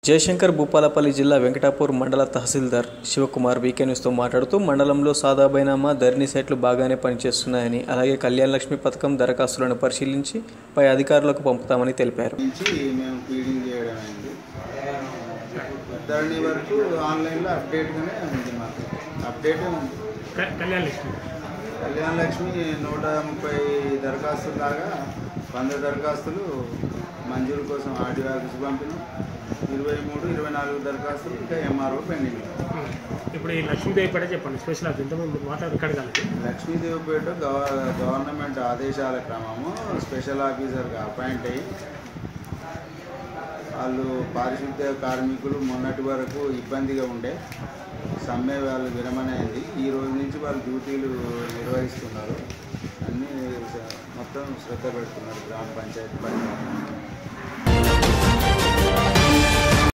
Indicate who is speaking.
Speaker 1: జయశంకర్ భూపాలపల్లి జిల్లా వెంకటాపూర్ మండల తహసీల్దార్ శివకుమార్ వీకే న్యూస్తో మాట్లాడుతూ మండలంలో సాదా బైనామా ధరణి సైట్లు బాగానే పనిచేస్తున్నాయని అలాగే కళ్యాణ లక్ష్మి పథకం దరఖాస్తులను పరిశీలించి పై అధికారులకు పంపుతామని తెలిపారు
Speaker 2: నుంచి మేము ఫీడింగ్ చేయడం అయింది ధరణి వరకు ఆన్లైన్లో అప్డేట్గానే ఉంది మాకు అప్డేటే ఉంది
Speaker 3: క- కళ్యాణ్ లక్ష్మి
Speaker 2: కళ్యాణ లక్ష్మి నూట ముప్పై దరఖాస్తులు దాకా వంద దరఖాస్తులు మంజూరు కోసం ఆర్డీఓ ఆఫీస్ పంపినాం ఇరవై మూడు ఇరవై నాలుగు దరఖాస్తులు ఇంకా ఎంఆర్ఓ పెండింగ్
Speaker 3: ఉం. ఇప్పుడు ఈ లక్ష్మీదేవి పడే చెప్పండి స్పెషల్ ఆఫీస్ ఇంతకుముందు మాట్లాడు ఇక్కడ కాదు
Speaker 2: లక్ష్మీదేవిపేట గవ గవర్నమెంట్ ఆదేశాల క్రమము స్పెషల్ ఆఫీసర్గా అపాయింట్ అయ్యి వాళ్ళు పారిశుద్ధ్య కార్మికులు మొన్నటి వరకు ఇబ్బందిగా ఉండే సమ్మె వాళ్ళు విరమణైంది ఈ రోజు నుంచి వాళ్ళు డ్యూటీలు నిర్వహిస్తున్నారు అన్నీ స- మొత్తం శ్రద్ధ పెడుతున్నారు గ్రామ పంచాయతీ పని